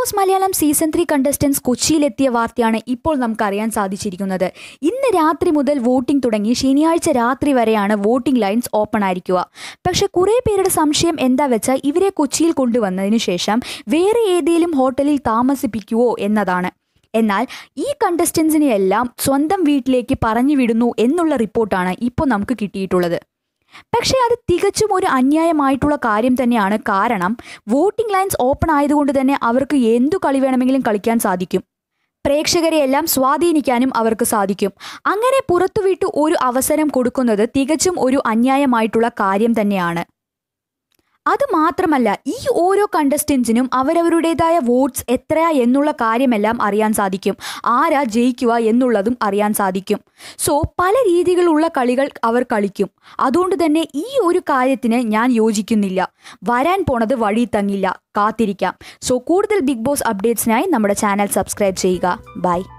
boss Malayalam season three contestants കൊച്ചിയിലെത്തിയ വാർത്തയാണ് ഇപ്പോൾ നമുക്ക് അറിയാൻ സാധിച്ചിരിക്കുന്നത് ഇന്ന് രാത്രി മുതൽ വോട്ടിംഗ് തുടങ്ങി ശനിയാഴ്ച രാത്രി വരെയാണ് വോട്ടിംഗ് ലൈൻസ് ഓപ്പൺ ആയിരിക്കുക പക്ഷെ കുറേ പേരുടെ സംശയം എന്താ വെച്ചാൽ ഇവരെ കൊച്ചിയിൽ കൊണ്ടുവന്നതിന് ശേഷം വേറെ ഏതെങ്കിലും ഹോട്ടലിൽ താമസിപ്പിക്കുവോ എന്നതാണ് എന്നാൽ ഈ കണ്ടസ്റ്റൻസിനെ എല്ലാം സ്വന്തം വീട്ടിലേക്ക് പറഞ്ഞു വിടുന്നു എന്നുള്ള റിപ്പോർട്ടാണ് ഇപ്പോൾ നമുക്ക് കിട്ടിയിട്ടുള്ളത് പക്ഷേ അത് തികച്ചും ഒരു അന്യായമായിട്ടുള്ള കാര്യം തന്നെയാണ് കാരണം വോട്ടിംഗ് ലൈൻസ് ഓപ്പൺ ആയതുകൊണ്ട് തന്നെ അവർക്ക് എന്തു കളി വേണമെങ്കിലും കളിക്കാൻ സാധിക്കും പ്രേക്ഷകരെ എല്ലാം സ്വാധീനിക്കാനും അവർക്ക് സാധിക്കും അങ്ങനെ പുറത്തുവിട്ട് ഒരു അവസരം കൊടുക്കുന്നത് തികച്ചും ഒരു അന്യായമായിട്ടുള്ള കാര്യം തന്നെയാണ് അത് മാത്രമല്ല ഈ ഓരോ കണ്ടസ്റ്റൻസിനും അവരവരുടേതായ വോട്ട്സ് എത്രയാ എന്നുള്ള കാര്യമെല്ലാം അറിയാൻ സാധിക്കും ആരാ ജയിക്കുക എന്നുള്ളതും അറിയാൻ സാധിക്കും സോ പല രീതിയിലുള്ള കളികൾ അവർ കളിക്കും അതുകൊണ്ട് തന്നെ ഈ ഒരു കാര്യത്തിന് ഞാൻ യോജിക്കുന്നില്ല വരാൻ പോണത് വഴി തങ്ങില്ല കാത്തിരിക്കാം സോ കൂടുതൽ ബിഗ് ബോസ് അപ്ഡേറ്റ്സിനായി നമ്മുടെ ചാനൽ സബ്സ്ക്രൈബ് ചെയ്യുക ബൈ